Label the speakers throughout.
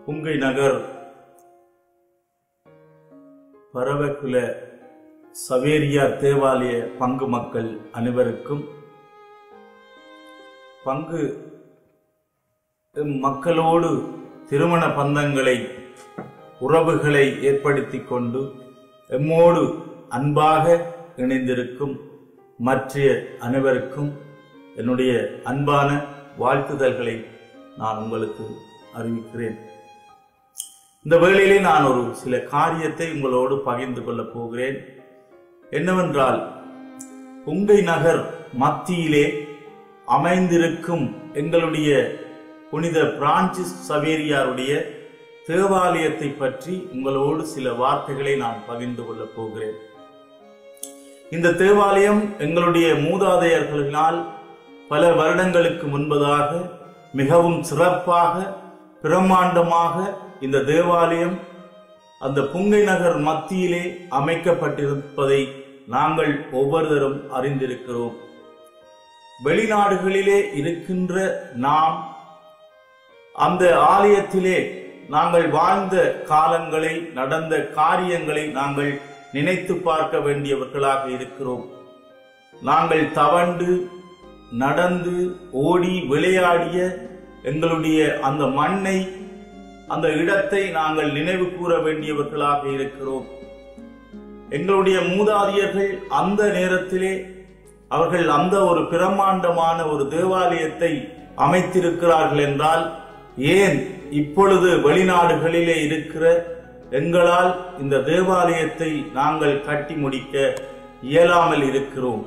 Speaker 1: புங்கை நகர் பரவக்குல சவேரியார் தேவாலய பங்கு மக்கள் அனைவருக்கும் பங்கு மக்களோடு திருமண பந்தங்களை உறவுகளை ஏற்படுத்திக் கொண்டு எம்மோடு அன்பாக இணைந்திருக்கும் மற்ற அனைவருக்கும் என்னுடைய அன்பான வாழ்த்துதல்களை நான் உங்களுக்கு அறிவிக்கிறேன் இந்த வேளையிலே நான் ஒரு சில காரியத்தை உங்களோடு பகிர்ந்து கொள்ளப் போகிறேன் என்னவென்றால் உங்கை நகர் மத்தியிலே அமைந்திருக்கும் எங்களுடைய புனித பிரான்சிஸ் சவேரியாருடைய தேவாலயத்தை பற்றி உங்களோடு சில வார்த்தைகளை நான் பகிர்ந்து கொள்ளப் போகிறேன் இந்த தேவாலயம் எங்களுடைய மூதாதையர்களினால் பல வருடங்களுக்கு முன்பதாக மிகவும் சிறப்பாக பிரம்மாண்டமாக இந்த தேவாலயம் அந்த புங்கை நகர் மத்தியிலே அமைக்கப்பட்டிருப்பதை நாங்கள் ஒவ்வொருவரும் அறிந்திருக்கிறோம் வெளிநாடுகளிலே இருக்கின்ற நாம் அந்த ஆலயத்திலே நாங்கள் வாழ்ந்த காலங்களை நடந்த காரியங்களை நாங்கள் நினைத்து பார்க்க வேண்டியவர்களாக இருக்கிறோம் நாங்கள் தவண்டு நடந்து ஓடி விளையாடிய எங்களுடைய அந்த மண்ணை அந்த இடத்தை நாங்கள் நினைவு கூற வேண்டியவர்களாக இருக்கிறோம் எங்களுடைய மூதாதையர்கள் அந்த நேரத்திலே அவர்கள் அந்த ஒரு பிரம்மாண்டமான ஒரு தேவாலயத்தை அமைத்திருக்கிறார்கள் என்றால் ஏன் இப்பொழுது வெளிநாடுகளிலே இருக்கிற எங்களால் இந்த தேவாலயத்தை நாங்கள் கட்டி முடிக்க இயலாமல் இருக்கிறோம்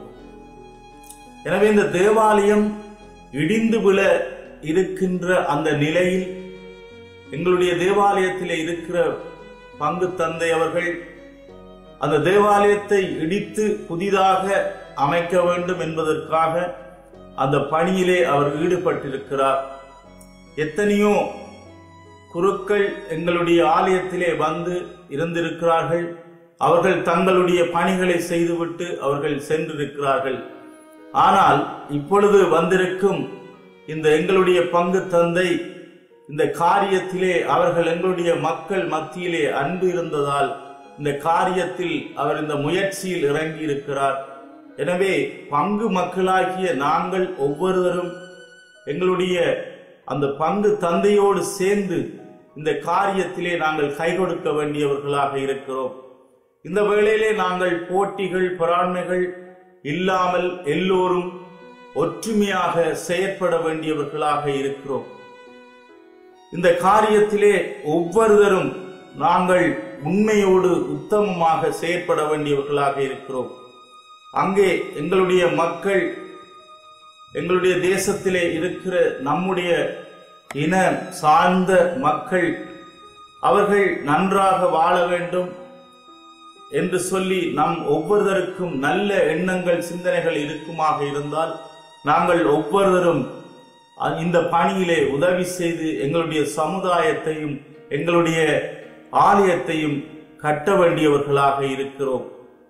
Speaker 1: எனவே இந்த தேவாலயம் இடிந்து விழ இருக்கின்ற அந்த நிலையில் எங்களுடைய தேவாலயத்திலே இருக்கிற பங்கு தந்தை அவர்கள் அந்த தேவாலயத்தை இடித்து புதிதாக அமைக்க வேண்டும் என்பதற்காக அந்த பணியிலே அவர் ஈடுபட்டிருக்கிறார் எத்தனையோ குருக்கள் எங்களுடைய ஆலயத்திலே வந்து இருந்திருக்கிறார்கள் அவர்கள் தங்களுடைய பணிகளை செய்துவிட்டு அவர்கள் சென்றிருக்கிறார்கள் ஆனால் இப்பொழுது வந்திருக்கும் இந்த எங்களுடைய பங்கு தந்தை இந்த காரியத்திலே அவர்கள் எங்களுடைய மக்கள் மத்தியிலே அன்பு இருந்ததால் இந்த காரியத்தில் அவர் இந்த முயற்சியில் இறங்கி இருக்கிறார் எனவே பங்கு மக்களாகிய நாங்கள் ஒவ்வொருவரும் எங்களுடைய அந்த பங்கு தந்தையோடு சேர்ந்து இந்த காரியத்திலே நாங்கள் கை கொடுக்க வேண்டியவர்களாக இருக்கிறோம் இந்த வேளையிலே நாங்கள் போட்டிகள் பொறாண்மைகள் இல்லாமல் எல்லோரும் ஒற்றுமையாக செயற்பட வேண்டியவர்களாக இருக்கிறோம் இந்த காரியத்திலே ஒவ்வொருவரும் நாங்கள் உண்மையோடு உத்தமமாக செயற்பட வேண்டியவர்களாக இருக்கிறோம் அங்கே எங்களுடைய மக்கள் எங்களுடைய தேசத்திலே இருக்கிற நம்முடைய இன சார்ந்த மக்கள் அவர்கள் நன்றாக வாழ வேண்டும் என்று சொல்லி நம் ஒவ்வொருவருக்கும் நல்ல எண்ணங்கள் சிந்தனைகள் இருக்குமாக இருந்தால் நாங்கள் ஒவ்வொருவரும் இந்த பணியிலே உதவி செய்து எங்களுடைய சமுதாயத்தையும் எங்களுடைய ஆலயத்தையும் கட்ட வேண்டியவர்களாக இருக்கிறோம்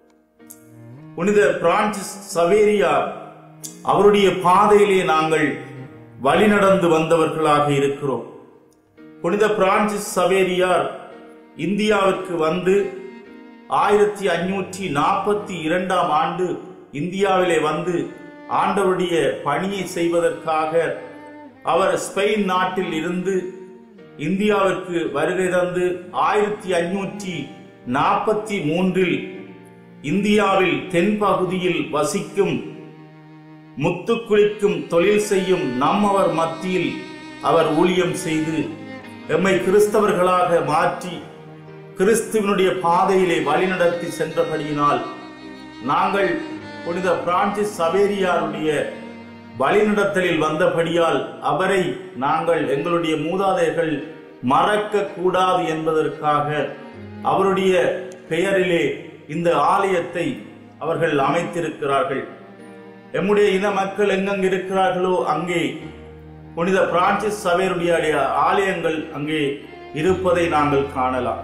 Speaker 1: புனித பிரான்சிஸ் சவேரியா அவருடைய பாதையிலே நாங்கள் வழிநடந்து வந்தவர்களாக இருக்கிறோம் புனித பிரான்சிஸ் சவேரியார் இந்தியாவிற்கு வந்து ஆயிரத்தி ஐநூற்றி நாற்பத்தி இரண்டாம் ஆண்டு இந்தியாவிலே வந்து ஆண்டவருடைய பணியை செய்வதற்காக அவர் ஸ்பெயின் நாட்டில் இருந்து இந்தியாவிற்கு வருகை தந்து ஆயிரத்தி ஐநூற்றி நாற்பத்தி மூன்றில் இந்தியாவில் தென்பகுதியில் வசிக்கும் முத்துக்குளிக்கும் தொழில் செய்யும் நம்மவர் மத்தியில் அவர் ஊழியம் செய்து எம்மை கிறிஸ்தவர்களாக மாற்றி கிறிஸ்துவனுடைய பாதையிலே வழிநடத்தி சென்றபடியினால் நாங்கள் புனித பிரான்சிஸ் சவேரியாருடைய வழிநடத்தலில் வந்தபடியால் அவரை நாங்கள் எங்களுடைய மூதாதையர்கள் மறக்க கூடாது என்பதற்காக அவருடைய பெயரிலே இந்த ஆலயத்தை அவர்கள் அமைத்திருக்கிறார்கள் எம்முடைய இன மக்கள் எங்கெங்கு இருக்கிறார்களோ அங்கே புனித பிரான்சிஸ் சவேருடைய ஆலயங்கள் அங்கே இருப்பதை நாங்கள் காணலாம்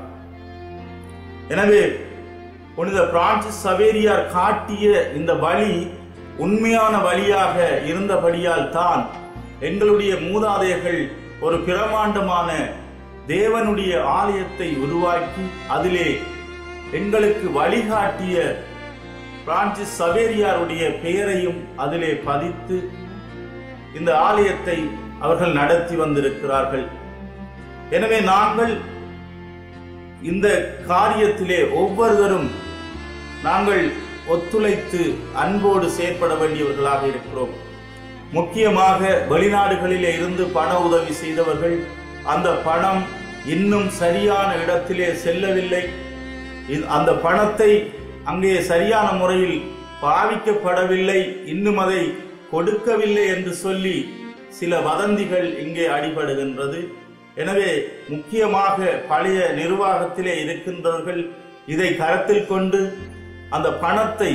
Speaker 1: எனவே புனித பிரான்சிஸ் சவேரியார் காட்டிய இந்த வழி உண்மையான வழியாக இருந்தபடியால் தான் எங்களுடைய மூதாதையர்கள் ஒரு பிரமாண்டமான தேவனுடைய ஆலயத்தை உருவாக்கி அதிலே எங்களுக்கு வழிகாட்டிய பிரான்சிஸ் சவேரியாருடைய பெயரையும் அதிலே பதித்து இந்த ஆலயத்தை அவர்கள் நடத்தி வந்திருக்கிறார்கள் எனவே நாங்கள் இந்த காரியத்திலே ஒவ்வொருவரும் நாங்கள் ஒத்துழைத்து அன்போடு செயற்பட வேண்டியவர்களாக இருக்கிறோம் முக்கியமாக வெளிநாடுகளிலே இருந்து பண உதவி செய்தவர்கள் அந்த பணம் இன்னும் சரியான இடத்திலே செல்லவில்லை இ- அந்த பணத்தை அங்கே சரியான முறையில் பாவிக்கப்படவில்லை இன்னும் அதை கொடுக்கவில்லை என்று சொல்லி சில வதந்திகள் இங்கே அடிபடுகின்றது எனவே முக்கியமாக பழைய நிர்வாகத்திலே இருக்கின்றவர்கள் இதை கருத்தில் கொண்டு அந்த பணத்தை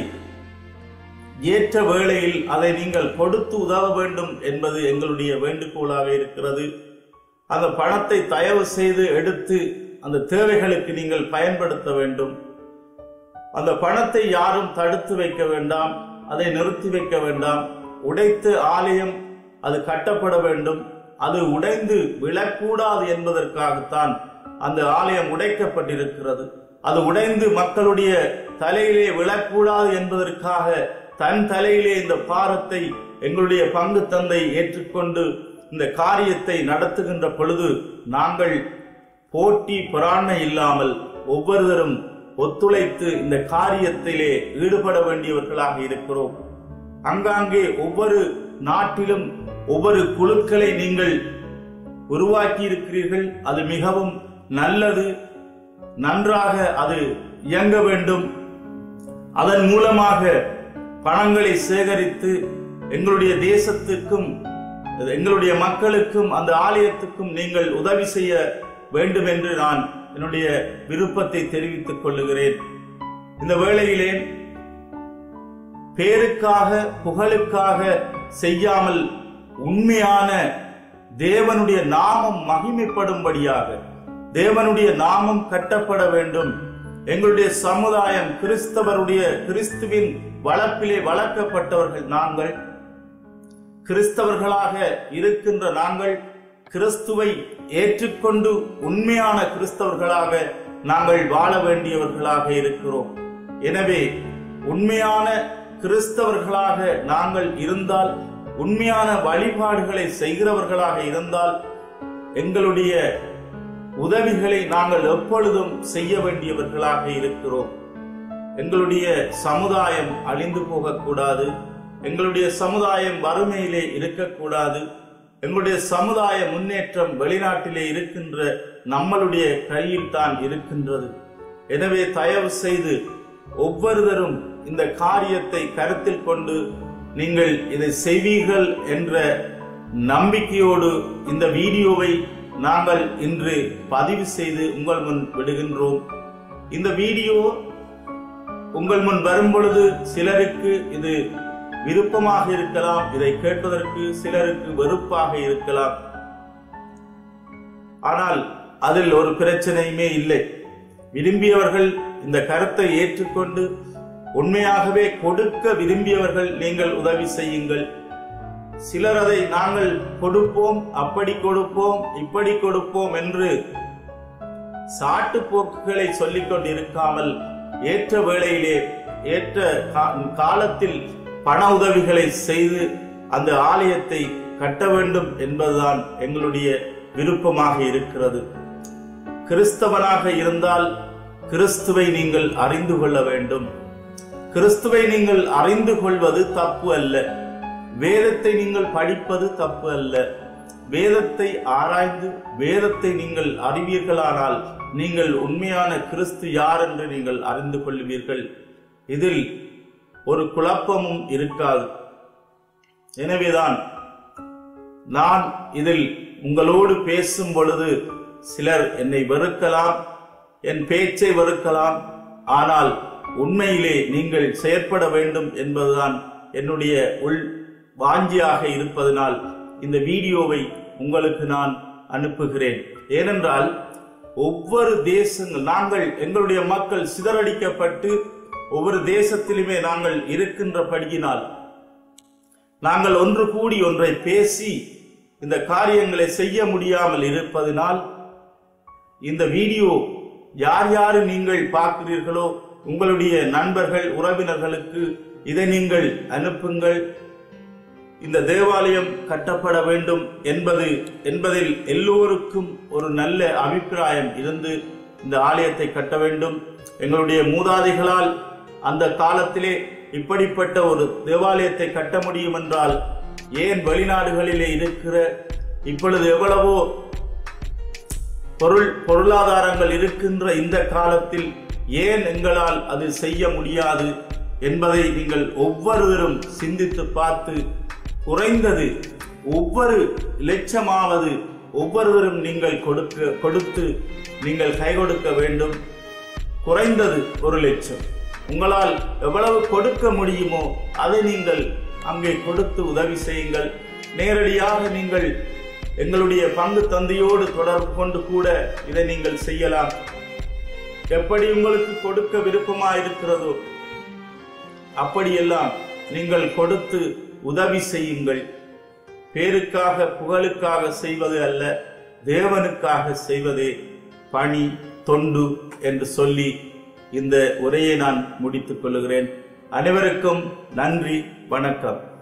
Speaker 1: ஏற்ற வேளையில் அதை நீங்கள் கொடுத்து உதவ வேண்டும் என்பது எங்களுடைய வேண்டுகோளாக இருக்கிறது அந்த பணத்தை தயவு செய்து எடுத்து அந்த தேவைகளுக்கு நீங்கள் பயன்படுத்த வேண்டும் அந்த பணத்தை யாரும் தடுத்து வைக்க வேண்டாம் அதை நிறுத்தி வைக்க வேண்டாம் உடைத்து ஆலயம் அது கட்டப்பட வேண்டும் அது உடைந்து விழக்கூடாது என்பதற்காகத்தான் அந்த ஆலயம் உடைக்கப்பட்டிருக்கிறது அது உடைந்து மக்களுடைய தலையிலே விழக்கூடாது என்பதற்காக தன் தலையிலே இந்த பாரத்தை எங்களுடைய பங்கு தந்தை ஏற்றுக்கொண்டு இந்த காரியத்தை நடத்துகின்ற பொழுது நாங்கள் போட்டி பொறாண்மை இல்லாமல் ஒவ்வொருவரும் ஒத்துழைத்து இந்த காரியத்திலே ஈடுபட வேண்டியவர்களாக இருக்கிறோம் அங்காங்கே ஒவ்வொரு நாட்டிலும் ஒவ்வொரு குழுக்களை நீங்கள் உருவாக்கி இருக்கிறீர்கள் அது மிகவும் நல்லது நன்றாக அது இயங்க வேண்டும் அதன் மூலமாக பணங்களை சேகரித்து எங்களுடைய தேசத்துக்கும் எங்களுடைய மக்களுக்கும் அந்த ஆலயத்துக்கும் நீங்கள் உதவி செய்ய வேண்டும் என்று நான் என்னுடைய விருப்பத்தை தெரிவித்துக் கொள்ளுகிறேன் இந்த வேளையிலே பேருக்காக புகழுக்காக செய்யாமல் உண்மையான தேவனுடைய நாமம் மகிமைப்படும்படியாக தேவனுடைய நாமம் கட்டப்பட வேண்டும் எங்களுடைய சமுதாயம் கிறிஸ்தவருடைய கிறிஸ்துவின் வளர்ப்பிலே வளர்க்கப்பட்டவர்கள் நாங்கள் கிறிஸ்தவர்களாக இருக்கின்ற நாங்கள் கிறிஸ்துவை ஏற்றுக்கொண்டு உண்மையான கிறிஸ்தவர்களாக நாங்கள் வாழ வேண்டியவர்களாக இருக்கிறோம் எனவே உண்மையான கிறிஸ்தவர்களாக நாங்கள் இருந்தால் உண்மையான வழிபாடுகளை செய்கிறவர்களாக இருந்தால் எங்களுடைய உதவிகளை நாங்கள் எப்பொழுதும் செய்ய வேண்டியவர்களாக இருக்கிறோம் எங்களுடைய சமுதாயம் அழிந்து போகக்கூடாது எங்களுடைய சமுதாயம் வறுமையிலே இருக்கக்கூடாது எங்களுடைய சமுதாய முன்னேற்றம் வெளிநாட்டிலே இருக்கின்ற நம்மளுடைய கையில் தான் இருக்கின்றது எனவே தயவு செய்து ஒவ்வொருவரும் இந்த காரியத்தை கருத்தில் கொண்டு நீங்கள் இதை செய்வீர்கள் என்ற நம்பிக்கையோடு இந்த வீடியோவை நாங்கள் இன்று பதிவு செய்து உங்கள் முன் விடுகின்றோம் இந்த வீடியோ உங்கள் முன் வரும் பொழுது சிலருக்கு இது விருப்பமாக இருக்கலாம் இதை கேட்பதற்கு சிலருக்கு வெறுப்பாக இருக்கலாம் ஆனால் அதில் ஒரு பிரச்சனையுமே இல்லை விரும்பியவர்கள் இந்த கருத்தை ஏற்றுக்கொண்டு உண்மையாகவே கொடுக்க விரும்பியவர்கள் நீங்கள் உதவி செய்யுங்கள் சிலர் அதை நாங்கள் கொடுப்போம் அப்படி கொடுப்போம் இப்படி கொடுப்போம் என்று சாட்டு போக்குகளை சொல்லிக் கொண்டிருக்காமல் ஏற்ற வேளையிலே ஏற்ற கா- காலத்தில் பண உதவிகளை செய்து அந்த ஆலயத்தை கட்ட வேண்டும் என்பதுதான் எங்களுடைய விருப்பமாக இருக்கிறது கிறிஸ்தவனாக இருந்தால் கிறிஸ்துவை நீங்கள் அறிந்து கொள்ள வேண்டும் கிறிஸ்துவை நீங்கள் அறிந்து கொள்வது தப்பு அல்ல வேதத்தை நீங்கள் படிப்பது தப்பு அல்ல வேதத்தை ஆராய்ந்து வேதத்தை நீங்கள் அறிவீர்களானால் நீங்கள் உண்மையான கிறிஸ்து யார் என்று நீங்கள் அறிந்து கொள்வீர்கள் இதில் ஒரு குழப்பமும் இருக்காது எனவேதான் நான் இதில் உங்களோடு பேசும் பொழுது சிலர் என்னை வெறுக்கலாம் என் பேச்சை வெறுக்கலாம் ஆனால் உண்மையிலே நீங்கள் செயற்பட வேண்டும் என்பதுதான் என்னுடைய உள் வாஞ்சியாக இருப்பதனால் இந்த வீடியோவை உங்களுக்கு நான் அனுப்புகிறேன் ஏனென்றால் ஒவ்வொரு தேசங்கள் நாங்கள் எங்களுடைய மக்கள் சிதறடிக்கப்பட்டு ஒவ்வொரு தேசத்திலுமே நாங்கள் இருக்கின்றபடியினால் நாங்கள் ஒன்று கூடி ஒன்றை பேசி இந்த காரியங்களை செய்ய முடியாமல் இருப்பதினால் இந்த வீடியோ யார் யாரு நீங்கள் பார்க்கிறீர்களோ உங்களுடைய நண்பர்கள் உறவினர்களுக்கு இதை நீங்கள் அனுப்புங்கள் இந்த தேவாலயம் கட்டப்பட வேண்டும் என்பது என்பதில் எல்லோருக்கும் ஒரு நல்ல அபிப்பிராயம் இருந்து இந்த ஆலயத்தை கட்ட வேண்டும் எங்களுடைய மூதாதைகளால் அந்த காலத்திலே இப்படிப்பட்ட ஒரு தேவாலயத்தை கட்ட முடியும் என்றால் ஏன் வெளிநாடுகளிலே இருக்கிற இப்பொழுது எவ்வளவோ பொருள் பொருளாதாரங்கள் இருக்கின்ற இந்த காலத்தில் ஏன் எங்களால் அது செய்ய முடியாது என்பதை நீங்கள் ஒவ்வொருவரும் சிந்தித்து பார்த்து குறைந்தது ஒவ்வொரு லட்சமாவது ஒவ்வொருவரும் நீங்கள் கொடுக்க கொடுத்து நீங்கள் கை கொடுக்க வேண்டும் குறைந்தது ஒரு லட்சம் உங்களால் எவ்வளவு கொடுக்க முடியுமோ அதை நீங்கள் அங்கே கொடுத்து உதவி செய்யுங்கள் நேரடியாக நீங்கள் எங்களுடைய பங்கு தந்தையோடு தொடர்பு கொண்டு கூட இதை நீங்கள் செய்யலாம் எப்படி உங்களுக்கு கொடுக்க விருப்பமா இருக்கிறதோ அப்படியெல்லாம் நீங்கள் கொடுத்து உதவி செய்யுங்கள் பேருக்காக புகழுக்காக செய்வது அல்ல தேவனுக்காக செய்வதே பணி தொண்டு என்று சொல்லி இந்த உரையை நான் முடித்துக் கொள்கிறேன் அனைவருக்கும் நன்றி வணக்கம்